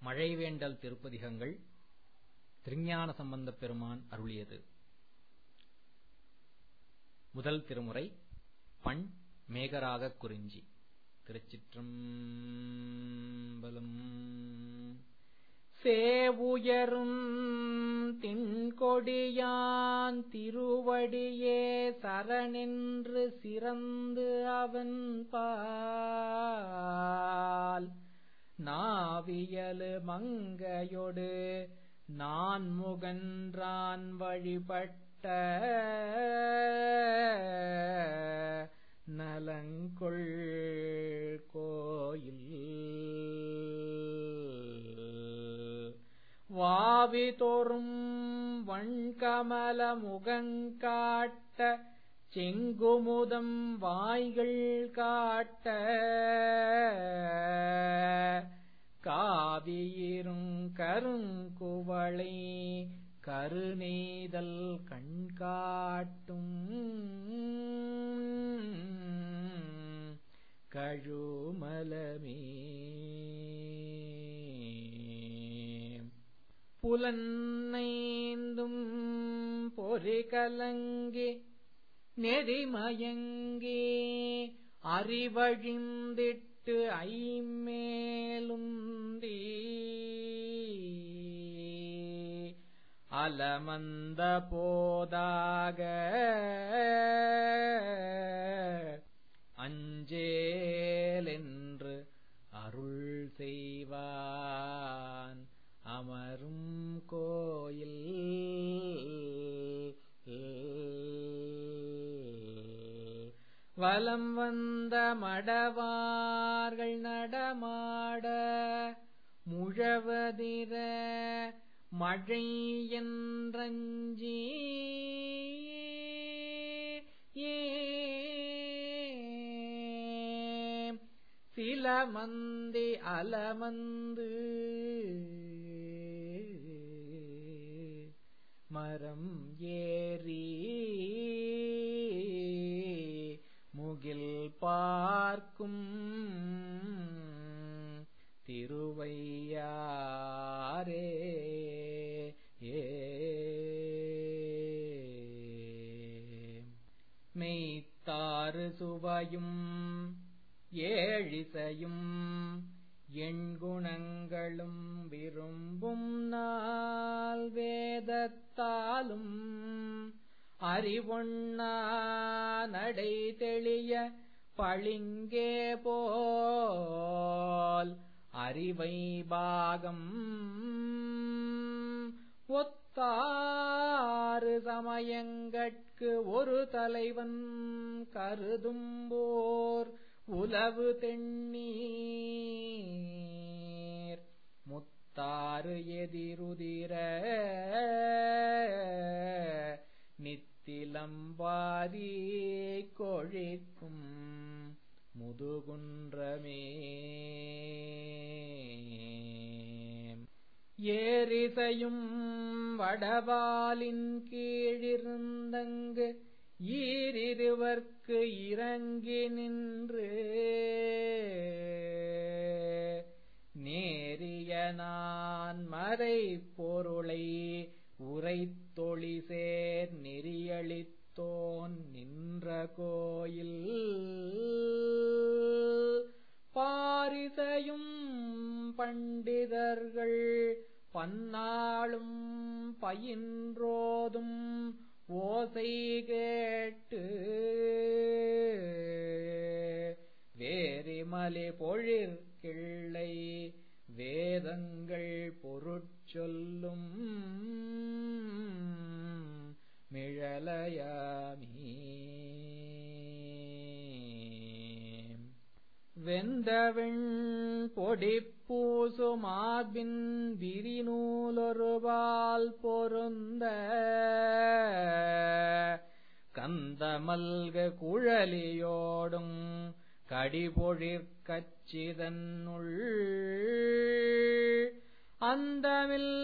மழைவேண்டல் திருப்பதிகங்கள் திருஞான சம்பந்தப் பெருமான் அருளியது முதல் திருமுறை பண் மேகராகக் குறிஞ்சி திருச்சிற்றம்பலம் சேவுயரும் திண்கொடியான் திருவடியே சரணென்று சிறந்து அவன் பால் நாவியலு மங்கையொடு நான் முகன்றான் வழிபட்ட நலங்கொள் கோயில் வாவி தோறும் வண்கமல முகங்காட்ட செங்குமுதம் வாய்கள் காட்ட காவியிருங் கருங்குவளை கருநெய்தல் கண்காட்டும் கழுமலமே புலன்னைந்தும் பொறி கலங்கி நெறிமயங்கி அறிவழிந்திட்டு ஐமேலுந்தி அலமந்த போதாக அஞ்சேலென்று அருள் செய்வான் அமரும் கோயில் வலம் வந்த மடவார்கள் நடமாட முழவதிர மழை என்றஞ்சி சில மந்தி அலமந்து மரம் ஏறி முகில் பார்க்கும் திருவையாரே ஏ மெய்த்தாறு சுவையும் ஏழிசையும் எண்குணங்களும் விரும்பும் நாள் வேதத்தாலும் அறிவொண்ணா நடை தெளிய பளிங்கே போல் அறிவை பாகம் ஒத்தாறு சமயங்கட்கு ஒரு தலைவன் கருதும்போர் உலவு தென்னீர் முத்தாறு எதிருதிர நித்திலம்பாரி கொழிக்கும் முதுகுன்றமே ஏரிசையும் வடபாலின் கீழிருந்தங்கு ஈரிருவர்க்கு இறங்கி நின்று நேரிய நான் மறை பொருளை உரைத்தொழி சேர் நெறியளித்தோன் நின்ற கோயில் பாரிசையும் பண்டிதர்கள் பன்னாளும் பயின்றோதும் ஓசை கேட்டு வேரிமலை பொழிற் கிள்ளை வேதங்கள் பொருட்சொல்லும் மிழலையாமீ வெந்தவிண் பொடிப்பூசு மார்பின் விரிநூலொருபால் பொருந்த கந்தமல்க குழலியோடும் கடிபொழிற் கச்சிதன்னுள் அந்தமில்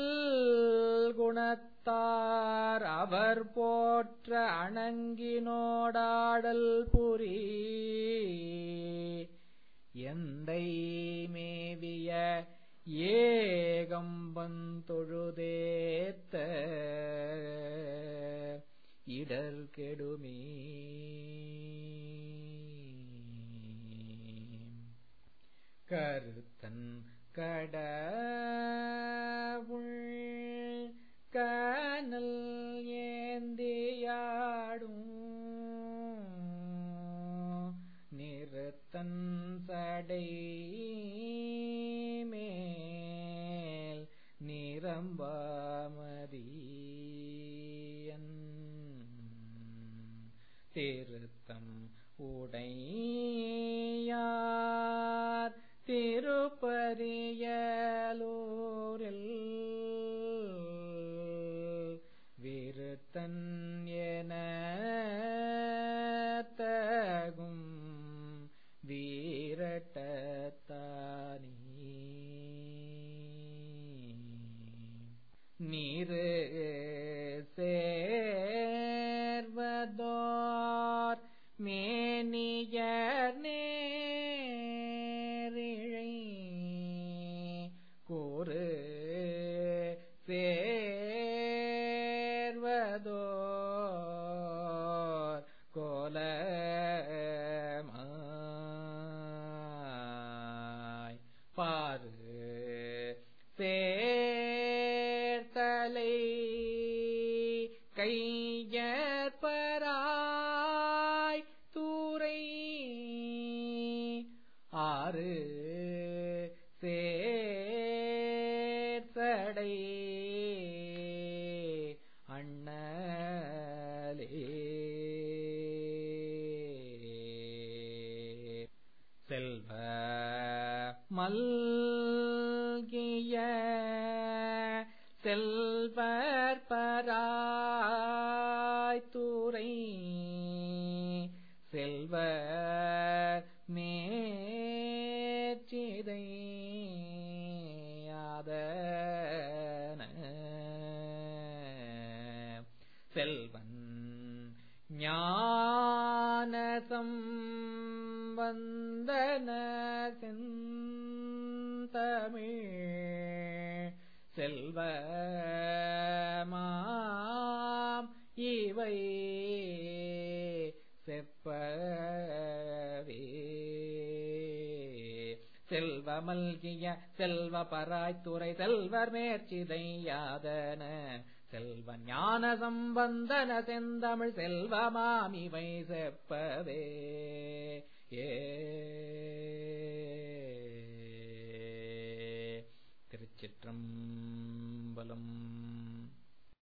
குணத்தார் அவர் போற்ற அணங்கினோடாடல் புரி எந்தை மேவிய ஏகம்பந்தொழுதேத்த இடர் கெடுமே கருத்தன் கடவுள் கனல் ஏந்தியாடும் நிறுத்தன் சடை மேல் நிரம்பாமதியன் திருத்தம் உடையார் திருப்பரியலூரில் விருத்தன் என தகும் வீரட்டத்தானே நீரு சேர்வதோர் மேனியர் நேரிழை கூறு சேர்வதோர் கோலமாய் பாரு சேர்த்தலை கையற்பராய் தூரை ஆறு சேர்த்தடை அண்ணலே செல்வ மல்கிய செல்வர் பராய்த்துறை செல்வர் மேற்றிதை ஆதன செல்வன் ஞானசம் வந்தன செந்தமிழ் செல்வமாம் இவை செப்பவே செல்வமல்கிய செல்வ பராய்த்துறை செல்வர் மேற்சிதையாதன செல்வ ஞான சம்பந்தன செந்தமிழ் செல்வமாம் இவை செப்பவே ஏ திருச்சிற்றம்பலம்